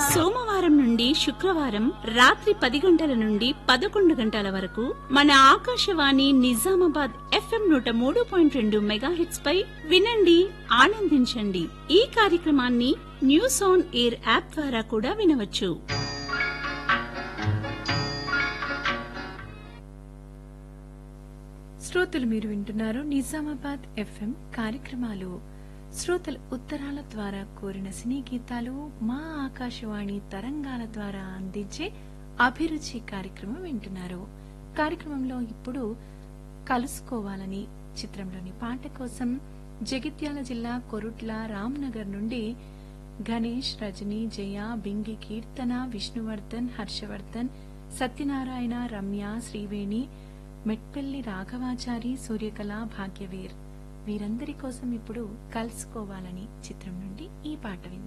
సోమవారం నుండి శుక్రవారం రాత్రి పది గంటల నుండి పదకొండు గంటల వరకు మన ఆకాశవాణి నిజామాబాద్ ఎఫ్ఎం నూట మూడు పాయింట్ రెండు మెగాహెట్స్ పై వినండి ఆనందించండి ఈ కార్యక్రమాన్ని న్యూస్ ఆన్ ఎయిర్ యాప్ ద్వారా కూడా వినవచ్చు శ్రోతలు మీరు వింటున్నారు నిజామాబాద్ ఎఫ్ఎం కార్యక్రమాలు శ్రోతలు ఉత్తరాల ద్వారా కోరిన సినీ గీతాలు మా ఆకాశవాణి తరంగాల ద్వారా అందించే అభిరుచి కార్యక్రమం వింటున్నారు కార్యక్రమంలో ఇప్పుడు కలుసుకోవాలని చిత్రంలోని పాట కోసం జగిత్యాల జిల్లా కొరుట్ల రామ్నగర్ నుండి గణేష్ రజని జయ బింగి కీర్తన విష్ణువర్ధన్ హర్షవర్ధన్ సత్యనారాయణ రమ్య శ్రీవేణి మెట్పల్లి రాఘవాచారి సూర్యకళ భాగ్యవీర్ వీరందరి కోసం ఇప్పుడు కలుసుకోవాలని చిత్రం నుండి ఈ పాట విందాం